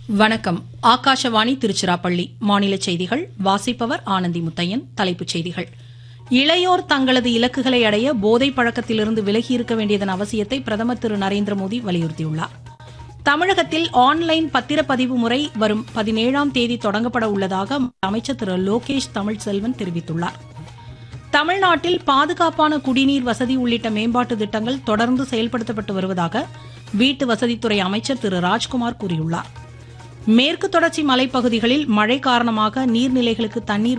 வணக்கம் ஆகாஷவாணி திருச்சிராப்பள்ளி மாநில செய்திகள் வாசிப்பவர் ஆனந்தி முத்தையன் தலைப்புச் செய்திகள் இளையோர் தங்களது இலக்குகளை அடைய போதை பழக்கத்திலிருந்து விலகி இருக்க வேண்டியதன் அவசியத்தை பிரதமர் திரு நரேந்திர மோடி வலியுறுத்தியுள்ளார் தமிழகத்தில் ஆன்லைன் பத்திரப்பதிவு முறை வரும் பதினேழாம் தேதி தொடங்கப்பட உள்ளதாக அமைச்சர் திரு லோகேஷ் தமிழ்செல்வன் தெரிவித்துள்ளார் தமிழ்நாட்டில் பாதுகாப்பான குடிநீர் வசதி உள்ளிட்ட மேம்பாட்டு திட்டங்கள் தொடர்ந்து செயல்படுத்தப்பட்டு வருவதாக வீட்டு வசதித்துறை அமைச்சர் திரு ராஜ்குமார் கூறியுள்ளார் மேற்கு தொடர்ச்சி மலைப்பகுதிகளில் மழை காரணமாக நீர்நிலைகளுக்கு தண்ணீர்